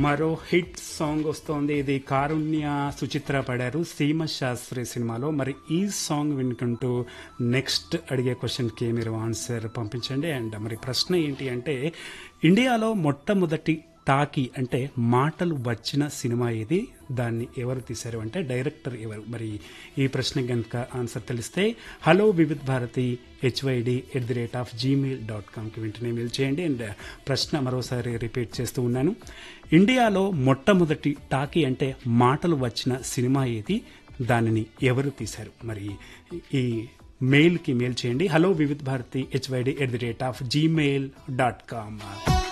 మరో hit song వస్తోంది ఇది కారుణ్య సుచిత్ర పడారు సీమ శాస్త్రి సినిమాలో మరి ఈ సాంగ్ వినుకుంటూ నెక్స్ట్ అడిగే క్వశ్చన్కి మీరు ఆన్సర్ పంపించండి అండ్ మరి ప్రశ్న ఏంటి అంటే ఇండియాలో మొట్టమొదటి టాకీ అంటే మాటలు వచ్చిన సినిమా ఇది దాన్ని ఎవరు తీశారు అంటే డైరెక్టర్ ఎవరు మరి ఈ ప్రశ్న కనుక ఆన్సర్ తెలిస్తే hello Vividh Bharati HYD at the rate of Gmail dot కామ్కి వెంటనే మెయిల్ చేయండి అండ్ ప్రశ్న మరోసారి రిపీట్ చేస్తూ ఉన్నాను ఇండియాలో మొట్టమొదటి టాకీ అంటే మాటలు వచ్చిన సినిమా ఏది దానిని ఎవరు తీశారు మరి ఈ మెయిల్కి మెయిల్ చేయండి hello Vividh Bharati HYD at the rate of Gmail dot com